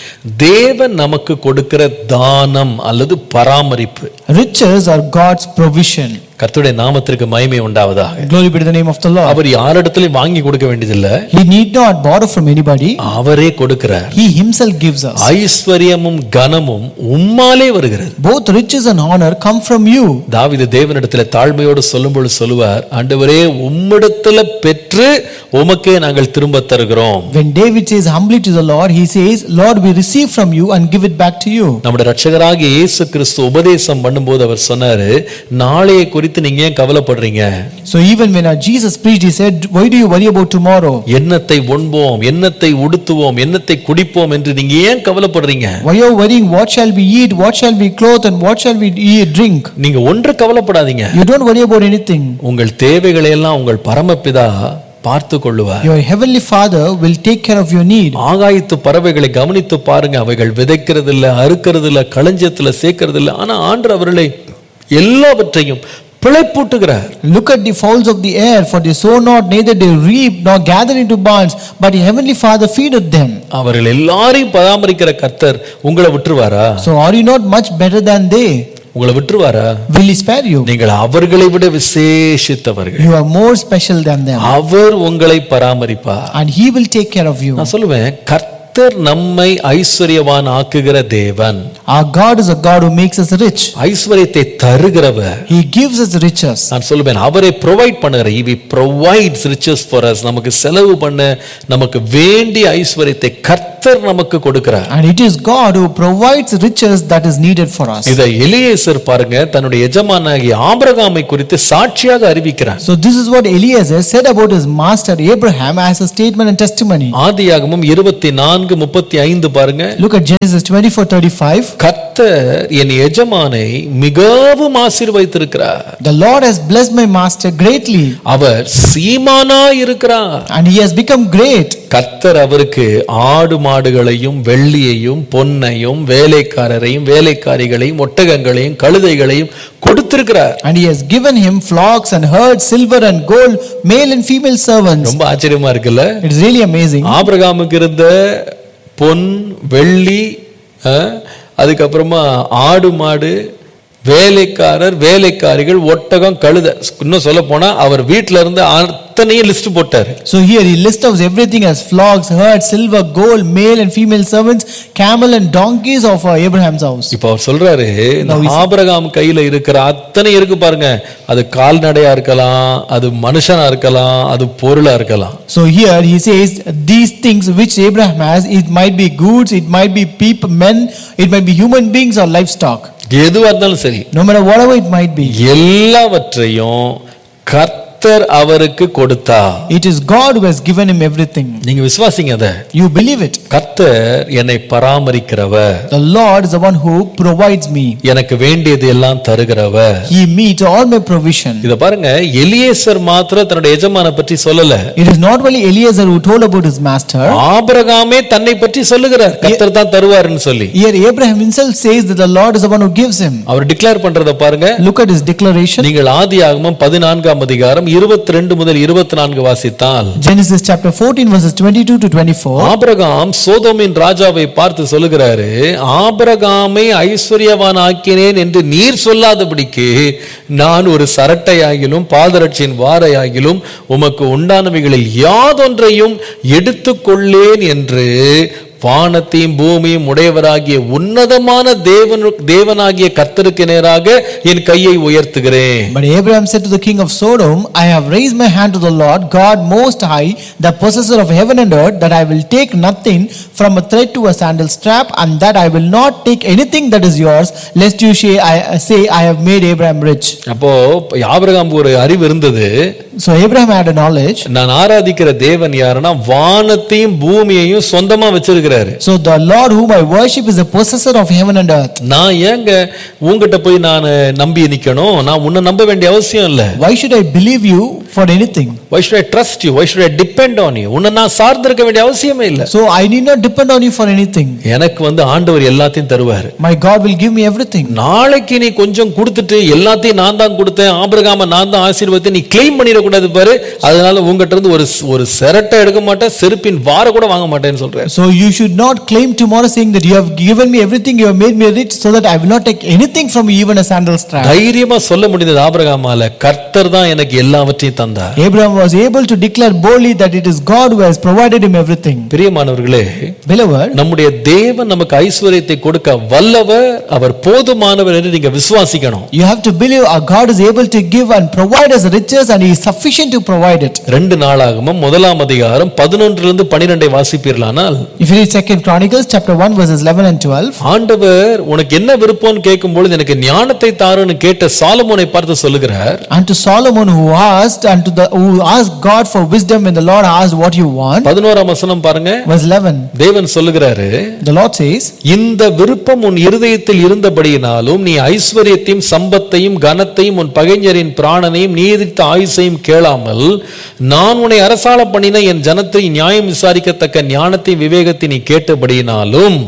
தேவன் நமக்கு கொடுக்கிற தானம் அல்லது பராமரிப்பு Riches are God's provision. கர்த்தருடைய நாமத்திற்கு மகிமை உண்டாவதாக Glory be to the name of the Lord. அவர் யாரிடத்திலையும் வாங்கி கொடுக்க வேண்டியதில்லை He need not borrow from anybody. அவரே கொடுக்கிறார் He himself gives us. ஐஸ்வர்யமும் கனமும் உம்மாலே வருகிறது Both riches and honor come from you. தாவீது தேவனிடத்துல தாழ்மையோடு சொல்லும்போது சொல்லுவார் ஆண்டவரே உம்மிடத்துல பெற்று உமக்கே நாங்கள் திரும்ப தருகிறோம் When David says humbly to the Lord, he says, Lord, we receive from you and give it back to you. நம்முடைய ரட்சகராகிய இயேசு கிறிஸ்து உபதேசம் பண்ணும்போது அவர் சொன்னாரு நாளைய குறித்து நீங்க ஏன் கவலைப்படுறீங்க So even when our Jesus preached, he said, Why do you worry about tomorrow? எண்ணத்தை உண்போம் எண்ணத்தை உடுத்துவோம் எண்ணத்தை குடிப்போம் என்று நீங்க ஏன் கவலைப்படுறீங்க Why are you worrying? What shall we eat? What shall we clothe? And what shall we eat, drink? நீங்க ஒன்று கவலைப்படாதீங்க You don't worry about anything. உங்கள் தேவைகளை எல்லாம் உங்கள் பரமபிதா பார்த்து கொள்ளுவார் Your heavenly Father will take care of your need. ஆகாயத்து பறவைகளை கவனித்து பாருங்க அவைகள் விதைக்கிறது இல்ல அறுக்கிறது இல்ல களஞ்சியத்துல சேர்க்கறது இல்ல ஆனா ஆண்டு அவர்களை எல்லாவற்றையும் பிழைப்பூட்டுகிறார் Look at the fowls of the air, for they sow not, neither they reap, nor gather into barns, but your heavenly Father feedeth them. அவர்கள் எல்லாரையும் பராமரிக்கிற கர்த்தர் உங்களை விட்டுருவாரா So are you not much better than they? உங்களை விட்டுருவாரா Will he spare you? நீங்கள் அவர்களை விட விசேஷித்தவர்கள் You are more special than them, அவர் உங்களை பராமரிப்பார் and he will take care of you. நான் சொல்லுவேன் கர்த்தர் நம்மை ஐஸ்வர்யவான் ஆக்குகிற தேவன் Our God is a God who makes us rich. ஐஸ்வர்யத்தை தருகிறவர் He gives us riches. நான் சொல்லுவேன் அவரை ப்ரொவைட் பண்ணுகிற he provides riches for us நமக்கு செலவு பண்ண நமக்கு வேண்டிய ஐஸ்வர்யத்தை கர்த்தர் நமக்கு கொடுக்கிறார் And it is God who provides riches that is needed for us. இதை எலியேசர் பாருங்க தன்னுடைய எஜமானாகிய ஆபிரகாமை குறித்து சாட்சியாக அறிவிக்கிறார் So this is what Eliezer said about his master Abraham as a statement and testimony. ஆதியாகமம் இருபத்தி நான்கு முப்பத்தி ஐந்து பாருங்க Look at Genesis 24 35. கர்த்தர் என் எஜமானை மிகவும் ஆசீர்வதித்திருக்கிறார் The Lord has blessed my master greatly, அவர் சீமானா இருக்கிறார் and he has become great. கர்த்தர் அவருக்கு ஆடு மாடுகளையும் வெள்ளியையும் பொன்னையும் வேலைக்காரரையும் வேலைக்காரிகளையும் ஒட்டகங்களையும் கழுதைகளையும் கொடுத்திருக்கிறார் And he has given him flocks and herds, silver and gold, male and female servants. ரொம்ப ஆச்சரியமா இருக்குல்ல It is really amazing. ஆபிரகாமுக்கு இருந்த பொன் வெள்ளி அஹ், அதுக்கப்புறமா ஆடு மாடு வேலைக்காரர் வேலைக்காரிகள் ஒட்டகம் கழுதை இன்னும் சொல்ல போனா அவர் வீட்டுல இருந்து அத்தனையும் லிஸ்ட் போட்டாரு So here he lists out everything as flocks, herds, silver, gold, male and female servants, camel and donkeys of uh, Abraham's house. இப்ப அவர் சொல்றாரு இந்த ஆபிரகாம் கையில இருக்கிற அத்தனை இருக்கு பாருங்க அது கால்நடையா இருக்கலாம் அது மனுஷனா இருக்கலாம் அது பொருளா இருக்கலாம் So here he says these things which Abraham has, it might be goods, it might be people, men, it might be human beings or livestock. எதுவா இருந்தாலும் சரி No matter whatever it might be. எல்லாவற்றையும் கர்த்தர் அவருக்கு கொடுத்தா It is God who has given him everything. நீங்க விசுவாசிங்க அத You believe it. கர்த்தர் என்னை பராமரிக்கிறவர் The Lord is the one who provides me. எனக்கு வேண்டியது எல்லாம் தருகிறவர் He meets all my provision. இத பாருங்க எலியேசர் மாத்திரம் தன்னுடைய எஜமான பற்றி சொல்லல It is not only Eliezer who told about his master. ஆபிரகாமே தன்னை பற்றி சொல்லுகிறார் கர்த்தர் தான் தருவாருன்னு சொல்லி Here Abraham himself says that the Lord is the one who gives him. அவர் டிக்ளேர் பண்றத பாருங்க Look at his declaration. நீங்கள் ஆதியாகமம் பதினான்காம் அதிகாரம் இருபத்தி ரெண்டு முதல் இருபத்தி நான்கு வாசித்தால் Genesis chapter 14 verses 22 to 24. ஆபிரகாம் சோதோமின் ராஜாவை பார்த்து சொல்லுகிறாரு ஆபிரகாமை ஐஸ்வர்யவான் ஆக்கினேன் என்று நீர் சொல்லாதபடிக்கு நான் ஒரு சரட்டையாகிலும் பாதரட்சியின் வாரையாகிலும் உமக்கு உண்டானவைகளில் யாதொன்றையும் எடுத்துக்கொள்ளேன் என்று வானத்தையும் பூமியும் உடையவராகிய உன்னதமான தேவனு தேவனாகிய கர்த்தருக்கு நேராக என் கையை உயர்த்துகிறேன் But Abraham said to the king of Sodom, I have raised my hand to the Lord, God most high, the possessor of heaven and earth, that I will take nothing from a thread to a sandal strap, and that I will not take anything that is yours, lest you say I, say, I have made Abraham rich. அப்போ ஆபிரகாம் ஒரு அறிவு இருந்தது So Abraham had a knowledge. நான் ஆராதிக்கிற தேவன் யாருன்னா வானத்தையும் பூமியையும் சொந்தமா வச்சிருக்கிறாரு So the Lord whom I worship is the possessor of heaven and earth. நான் ஏங்க உங்ககிட்ட போய் நான் நம்பி நிக்கணும் நான் உன்னை நம்ப வேண்டிய அவசியம் இல்ல Why should I believe you for anything? why should i trust you why should i depend on you உன்னை நான் சார்ந்திருக்க வேண்டிய அவசியமே இல்ல So I need not depend on you for anything. எனக்கு வந்து ஆண்டவர் எல்லாத்தையும் தருவாரு My God will give me everything. நாளைக்கு நீ கொஞ்சம் கொடுத்துட்டு எல்லாத்தையும் நான் தான் கொடுத்தேன் ஆபிரகாம நான் தான் ஆசீர்வாதத்தை நீ கிளைம் பண்ணிடக்கூடாது பாரு அதனால உங்ககிட்ட இருந்து ஒரு ஒரு சிரட்டை எடுக்க மாட்டேன் செருப்பின் வார கூட வாங்க மாட்டேன்னு சொல்றேன் So you should not claim tomorrow saying that you have given me everything, you have made me rich, so that I will not take anything from you, even a sandal strap. தைரியமா சொல்ல முடிந்தது ஆபிரகாமால கர்த்தர் தான் எனக்கு எல்லாவற்றையும் தந்தார் Abraham was able to declare boldly that it is God who has provided him everything. பிரியமானவர்களே Beloved, நம்முடைய தேவன் நமக்கு ஐஸ்வர்யத்தை கொடுக்க வல்லவர் அவர் போதுமானவர் என்று நீங்க விசுவாசிக்கணும் you have to believe our God is able to give and provide us riches and he is sufficient to provide it. ரெண்டு நாளாகமும் முதலாம் அதிகாரம் பதினொன்றிலிருந்து பனிரெண்டை வாசிப்பீர்களானால் If you read 2nd Chronicles chapter 1 verses 11 and 12, ஆண்டவர் உனக்கு என்ன விருப்பம்னு கேட்கும் பொழுது எனக்கு ஞானத்தை தாருன்னு கேட்ட சாலமோனை பார்த்து சொல்லுகிறார் and to Solomon who asked and to the who asked God for wisdom when the Lord asked what you want, பதினோராம் வசனம் பாருங்க verse 11, தேவன் சொல்லுகிறாரு the Lord says, இந்த விருப்பம் உன் இருதயத்தில் இருந்தபடியினாலும் நீ ஐஸ்வர்யத்தையும் சம்பத்தையும் கனத்தையும் உன் பகைஞரின் பிராணனையும் நீதித்த ஆயுசையும் கேளாமல் நான் உன்னை அரசாள பண்ணின என் ஜனத்தை நியாயம் விசாரிக்கத்தக்க ஞானத்தையும் விவேகத்தை நீ கேட்டபடியினாலும்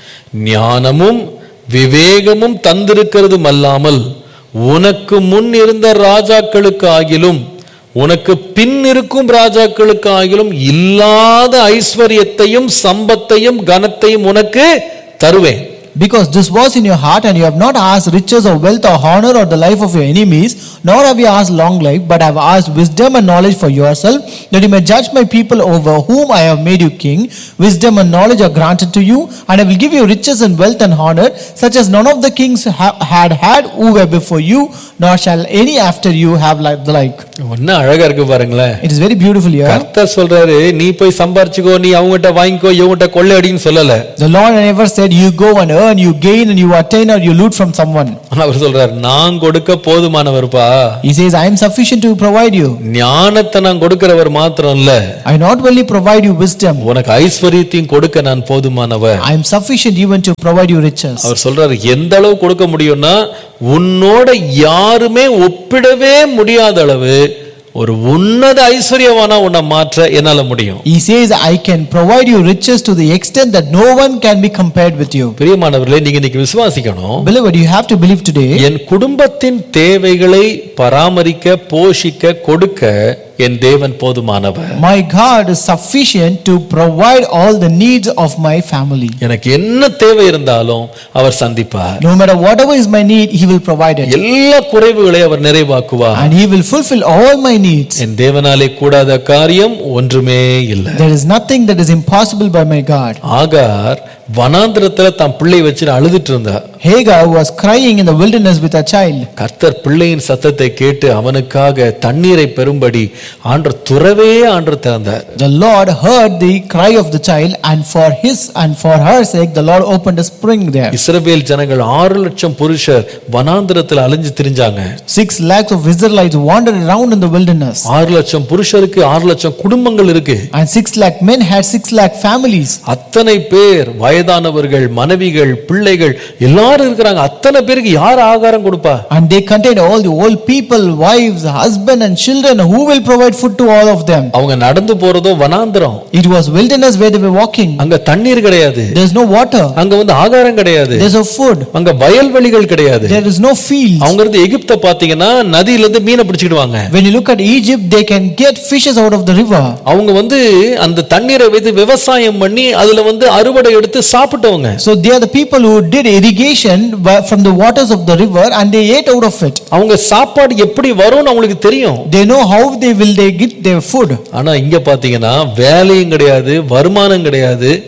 ஞானமும் விவேகமும் தந்திருக்கிறதும் அல்லாமல் உனக்கு முன் இருந்த ராஜாக்களுக்கு ஆகிலும் உனக்கு பின் இருக்கும் ராஜாக்களுக்கு ஆகிலும் இல்லாத ஐஸ்வர்யத்தையும் சம்பத்தையும் கனத்தையும் உனக்கு தருவேன் Because this was in your heart, and you have not asked riches or wealth or honor or the life of your enemies, nor have you asked long life, but have asked wisdom and knowledge for yourself, that you may judge my people over whom I have made you king. Wisdom and knowledge are granted to you, and I will give you riches and wealth and honor, such as none of the kings ha- had had who were before you, nor shall any after you have like the like. என்ன அழகா இருக்கு பாருங்களேன் It is very beautiful here. கர்த்தர் சொல்றாரு நீ போய் சம்பாரிச்சுக்கோ நீ அவங்ககிட்ட வாங்கிக்கோ இவங்ககிட்ட கொள்ளையடின்னு சொல்லல The Lord never said, You go and earn, you gain, and you attain, or you loot from someone. ஆனா அவர் சொல்றாரு நான் கொடுக்க போதுமானவர்ப்பா He says, I am sufficient to provide you. ஞானத்தை நான் கொடுக்கிறவர் மாத்திரம் இல்ல I not only provide you wisdom, உனக்கு ஐஸ்வர்யத்தையும் கொடுக்க நான் போதுமானவர் I am sufficient even to provide you riches. அவர் சொல்றாரு எந்த அளவு கொடுக்க முடியும்னா உன்னோட யாருமே ஒப்பிடவே முடியாத அளவு ஒரு உன்னத ஐஸ்வர்யவானா உன்னை மாற்ற என்னால முடியும் He says, I can provide you riches to the extent that no one can be compared with you. பிரியமானவர்களே நீங்க இன்னைக்கு விசுவாசிக்கணும் Beloved, you have to believe today என் குடும்பத்தின் தேவைகளை பராமரிக்க போஷிக்க கொடுக்க என் தேவன் போதுமானவர் my God is sufficient to provide all the needs of my family. எனக்கு என்ன தேவை இருந்தாலும் அவர் சந்திப்பார் No matter whatever is my need, He will provide it. எல்லா குறைவுகளை அவர் நிறைவாக்குவார் And He will fulfill all my needs. என் தேவனாலே கூடாத காரியம் ஒன்றுமே இல்லை There is nothing that is impossible by my God. ஆகார் வனாந்திரத்துல தன் பிள்ளை வச்சு அழுதுட்டு இருந்தா Hagar was crying in the wilderness with her child. கர்த்தர் பிள்ளையின் சத்தத்தை கேட்டு அவனுக்காக தண்ணீரை பெறும்படி ஆண்டர் துறவே ஆண்டர் திறந்தார் The Lord heard the cry of the child, and for his and for her sake, the Lord opened a spring there. இஸ்ரவேல் ஜனங்கள் ஆறு லட்சம் புருஷர் வனாந்திரத்துல அலைஞ்சு திரிஞ்சாங்க Six lakhs of Israelites wandered around in the wilderness, ஆறு லட்சம் புருஷருக்கு ஆறு லட்சம் குடும்பங்கள் இருக்கு and six lakh men had six lakh families. அத்தனை பேர் வயதானவர்கள் மனைவிகள் பிள்ளைகள் எல்லாரும் இருக்கிறாங்க அத்தனை பேருக்கு யார் ஆகாரம் கொடுப்பா And they contained all the old people, wives, husband, and children. Who will provide food to all of them? அவங்க நடந்து போறதோ வனாந்திரம் It was wilderness where they were walking. அங்க தண்ணீர் கிடையாது There's no water. அங்க வந்து ஆகாரம் கிடையாது There's no food. அங்க வயல்வெளிகள் கிடையாது There is no field. அவங்க இருந்து எகிப்த பாத்தீங்கன்னா நதியில இருந்து மீனை பிடிச்சிடுவாங்க When you look at Egypt, they can get fishes out of the river. அவங்க வந்து அந்த தண்ணீரை வைத்து விவசாயம் பண்ணி அதுல வந்து அறுவடை எடுத்து சாப்பிட்டவங்க So they are the people who did irrigation wa- from the waters of the river and they ate out of it. அவங்க சாப்பாடு எப்படி வரும்னு அவங்களுக்கு தெரியும் They know how they will they get their food. ஆனா இங்க பாத்தீங்கன்னா வேலையும் கிடையாது வருமானம் கிடையாது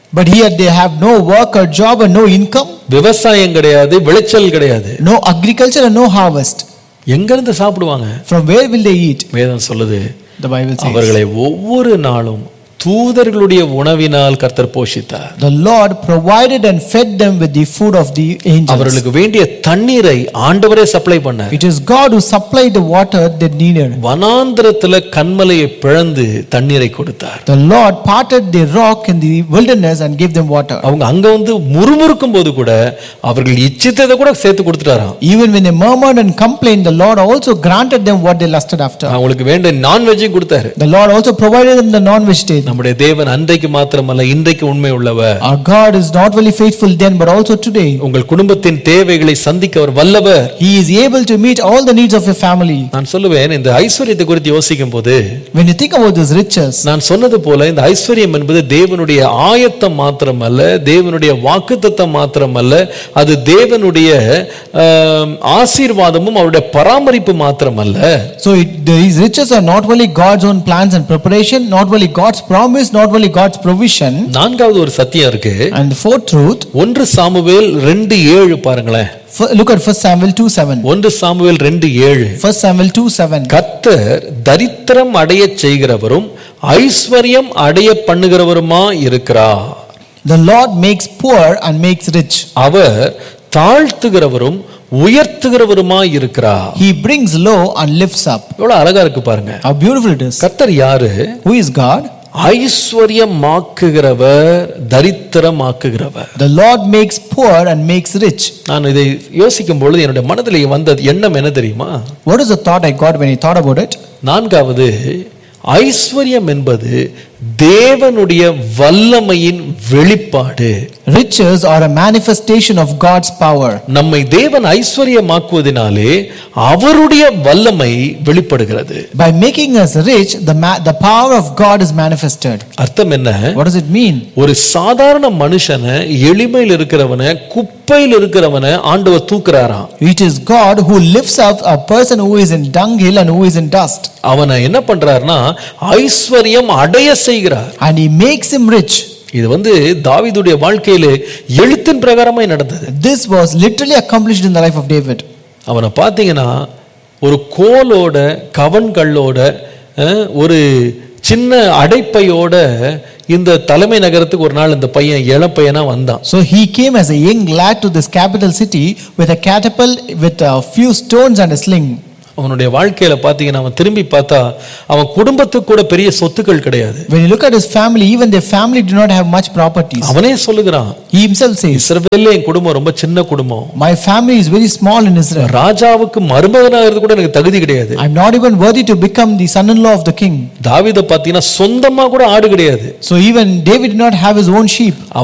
But here they have no work or job and no income, விவசாயம் கிடையாது விளைச்சல் கிடையாது no agriculture and no harvest. எங்க இருந்து சாப்பிடுவாங்க From where will they eat? வேதம் சொல்லுது The Bible says. அவர்களை ஒவ்வொரு நாளும் தூதர்களுடைய உணவினால் கர்த்தர் போஷித்தார் The Lord provided and fed them with the food of the angels. அவர்களுக்கு வேண்டிய தண்ணீரை ஆண்டவரே சப்ளை பண்ணார் It is God who supplied the water they needed. வனாந்திரத்துல கண்மலையை பிளந்து தண்ணீரை கொடுத்தார் The Lord parted the rock in the wilderness and gave them water. அவங்க அங்க வந்து முறுமுறுக்கும் போது கூட அவர்கள் இச்சித்ததை கூட சேர்த்து கொடுத்துட்டாராம் Even when they murmured and complained, the Lord also granted them what they lusted after. அவங்களுக்கு வேண்டிய நான்வெஜ்ஜையும் கொடுத்தாரு The Lord also provided them the non-vegetarian. நம்முடைய தேவன் அன்றைக்கு மாத்திரமல்ல இன்றைக்கு உண்மை உள்ளவர் Our God is not only faithful then but also today. உங்கள் குடும்பத்தின் தேவைகளை சந்திக்க அவர் வல்லவர் He is able to meet all the needs of your family. நான் சொல்லுவேன் இந்த ஐஸ்வர்யத்தை குறித்து யோசிக்கும் போது When you think about these riches, நான் சொன்னது போல இந்த ஐஸ்வர்யம் என்பது தேவனுடைய ஆயத்தம் மாத்திரமல்ல தேவனுடைய வாக்குத்தத்தம் மாத்திரமல்ல அது தேவனுடைய ஆம், ஆசீர்வாதமும் அவருடைய பராமரிப்பு மாத்திரமல்ல so it, these riches are not only God's own plans and preparation, not only God's promise, not only God's provision. நான்காவது ஒரு சத்தியம் இருக்கு And the fourth truth, ஒன்று சாமுவேல் ரெண்டு ஏழு பாருங்களேன் f- look at 1 Samuel 2 7. ஒன்று சாமுவேல் ரெண்டு ஏழு 1 Samuel 2 7. கர்த்தர் தரித்திரம் அடையச் செய்கிறவரும் ஐஸ்வர்யம் அடைய பண்ணுகிறவருமா இருக்கிறார் The Lord makes poor and makes rich. அவர் தாழ்த்துகிறவரும் உயர்த்துகிறவருமா இருக்கிறார் He brings low and lifts up. எவ்வளவு அழகா இருக்கு பாருங்க How beautiful it is. கர்த்தர் யாரு Who is God? ஐஸ்வர்யமாக்குகிறவர் தரித்திரமாக்குகிறவர் The Lord makes poor and makes rich. நான் இதை யோசிக்கும் பொழுது என்னுடைய மனதில் வந்த எண்ணம் என்ன தெரியுமா What is the thought I got when I thought about it? நான்காவது ஐஸ்வர்யம் என்பது தேவனுடைய வல்லமையின் வெளிப்பாடு Riches are a manifestation of God's power. நம்மை தேவன் ஐஸ்வர்யமாக்குவதினாலே அவருடைய வல்லமை வெளிப்படுகிறது By making us rich, the, ma- the power of God is manifested. அர்த்தம் என்ன What does it mean? ஒரு சாதாரண மனுஷனை எளிமையில் இருக்கிறவனை குப்பையில் இருக்கிறவனை ஆண்டவர் தூக்குறாராம் It is God who lifts up a person who is in dunghill and who is in dust, அவனை என்ன பண்றாருன்னா ஐஸ்வர்யம் அடைய செய்கிறார் and He makes him rich. இது வந்து தாவீதுடைய வாழ்க்கையிலே எழுத்தின் பிரகாரமாய் நடந்தது This was literally accomplished in the life of David. அவனை பார்த்தீங்கன்னா ஒரு கோலோட கவன்களோட அஹ், ஒரு சின்ன அடைப்பையோட இந்த தலைமை நகரத்துக்கு ஒரு நாள் இந்த பையன் இளப்பையனா வந்தான் So he came as a young lad to this capital city with a catapult, with a few stones and a sling. அவனுடைய வாழ்க்கையில பார்த்தீங்கன்னா அவன் திரும்பி பார்த்தா அவன் குடும்பத்துக்கு கூட பெரிய சொத்துக்கள் கிடையாது When you look at his family, even their family did not have much properties. அவனே சொல்லுகிறான் He himself says, இஸ்ரவேல்ல என் குடும்பம் ரொம்ப சின்ன குடும்பம் My family is very small in Israel. ராஜாவுக்கு மருமகனாகிறது கூட எனக்கு தகுதி கிடையாது I'm not even worthy to become the son in law of the king. தாவீதை பார்த்தீங்கன்னா சொந்தமா கூட ஆடு கிடையாது So even David did not have his own sheep.